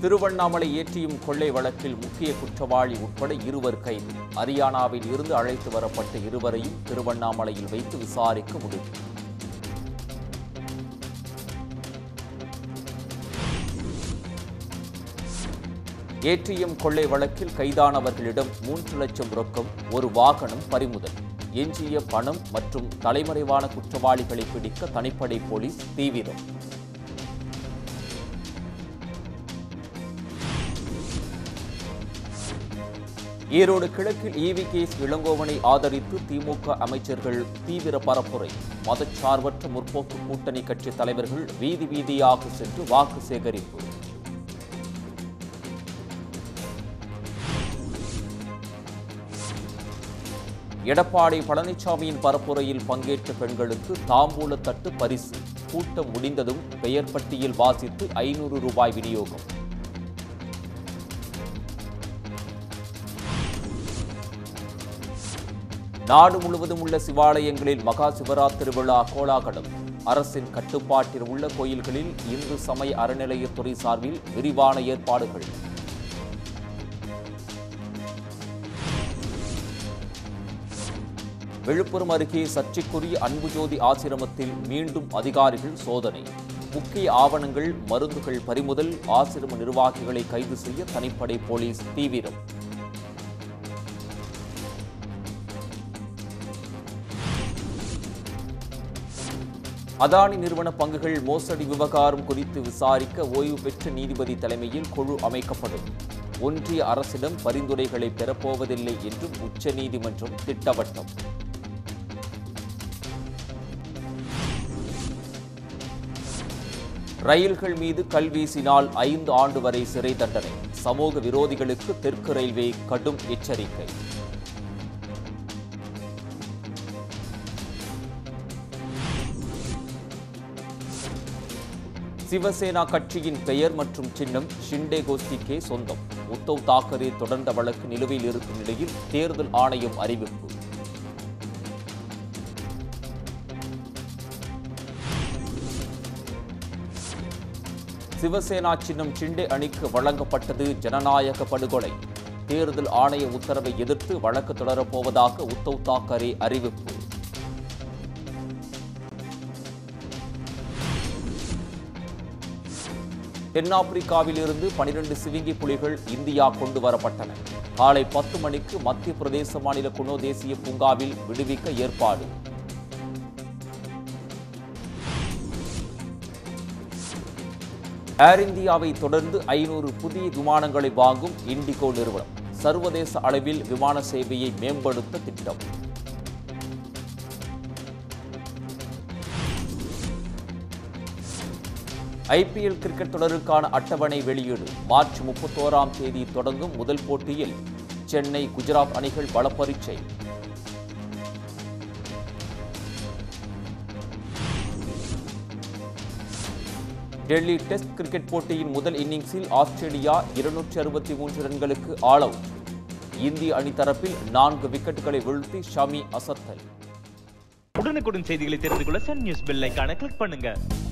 திருவண்ணாமலை ஏற்றியும் கொள்ளை வழக்கில் முக்கிய குற்றவாளி உட்பட இருவர் கைது ஹரியானாவில் இருந்து அழைத்து வரப்பட்ட இருவரையும் திருவண்ணாமலையில் வைத்து விசாரிக்க முடிவு ஏடிஎம் கொள்ளை வழக்கில் கைதானவர்களிடம் மூன்று லட்சம் ரொக்கம் ஒரு வாகனம் பறிமுதல் எஞ்சிய பணம் மற்றும் தலைமறைவான குற்றவாளிகளை பிடிக்க தனிப்படை போலீஸ் தீவிரம் ஈரோடு கிழக்கில் ஈவி கேஸ் இளங்கோவனை ஆதரித்து திமுக அமைச்சர்கள் தீவிர பரப்புரை மதச்சார்பற்ற முற்போக்கு கூட்டணி கட்சி தலைவர்கள் வீதி வீதியாக சென்று வாக்கு சேகரிப்பு எடப்பாடி பழனிசாமியின் பரப்புரையில் பங்கேற்ற பெண்களுக்கு தாம்பூல தட்டு பரிசு கூட்டம் முடிந்ததும் பெயர் பட்டியல் வாசித்து ஐநூறு ரூபாய் விநியோகம் நாடு முழுவதும் உள்ள சிவாலயங்களில் மகா சிவராத்திரி விழா கோலாகலம் அரசின் கட்டுப்பாட்டில் உள்ள கோயில்களில் இந்து சமய அறநிலையத்துறை சார்பில் விரிவான ஏற்பாடுகள் விழுப்புரம் அருகே சர்ச்சைக்குரிய அன்புஜோதி ஆசிரமத்தில் மீண்டும் அதிகாரிகள் சோதனை முக்கிய ஆவணங்கள் மருந்துகள் பறிமுதல் ஆசிரம நிர்வாகிகளை கைது செய்ய தனிப்படை போலீஸ் தீவிரம் அதானி நிறுவன பங்குகள் மோசடி விவகாரம் குறித்து விசாரிக்க ஓய்வு பெற்ற நீதிபதி தலைமையில் குழு அமைக்கப்படும் ஒன்றிய அரசிடம் பரிந்துரைகளை பெறப்போவதில்லை என்றும் உச்சநீதிமன்றம் திட்டவட்டம் ரயில்கள் மீது கல் வீசினால் ஐந்து ஆண்டு வரை சிறை தண்டனை சமூக விரோதிகளுக்கு தெற்கு ரயில்வே கடும் எச்சரிக்கை சிவசேனா கட்சியின் பெயர் மற்றும் சின்னம் ஷிண்டே கோஷ்டிக்கே சொந்தம் உத்தவ் தாக்கரே தொடர்ந்த வழக்கு நிலுவையில் இருக்கும் நிலையில் தேர்தல் ஆணையம் அறிவிப்பு சிவசேனா சின்னம் ஷிண்டே அணிக்கு வழங்கப்பட்டது ஜனநாயக படுகொலை தேர்தல் ஆணைய உத்தரவை எதிர்த்து வழக்கு தொடரப்போவதாக உத்தவ் தாக்கரே அறிவிப்பு தென்னாப்பிரிக்காவில் இருந்து பனிரெண்டு சிவிங்கி புலிகள் இந்தியா கொண்டு வரப்பட்டன காலை பத்து மணிக்கு மத்திய பிரதேச மாநில குனோ தேசிய பூங்காவில் விடுவிக்க ஏற்பாடு ஏர் இந்தியாவை தொடர்ந்து ஐநூறு புதிய விமானங்களை வாங்கும் இண்டிகோ நிறுவனம் சர்வதேச அளவில் விமான சேவையை மேம்படுத்த திட்டம் ஐபிஎல் கிரிக்கெட் தொடருக்கான அட்டவணை வெளியீடு மார்ச் முப்பத்தோராம் தேதி தொடங்கும் முதல் போட்டியில் சென்னை குஜராத் அணிகள் பலப்பரீட்சை டெல்லி டெஸ்ட் கிரிக்கெட் போட்டியின் முதல் இன்னிங்ஸில் ஆஸ்திரேலியா இருநூற்றி அறுபத்தி மூன்று ரன்களுக்கு ஆல் அவுட் இந்திய அணி தரப்பில் நான்கு விக்கெட்டுகளை வீழ்த்தி ஷமி அசத்தல் உடனுக்குடன் செய்திகளை தெரிந்து கொள்ள சன் நியூஸ் பெல் ஐகானை கிளிக் பண்ணுங்க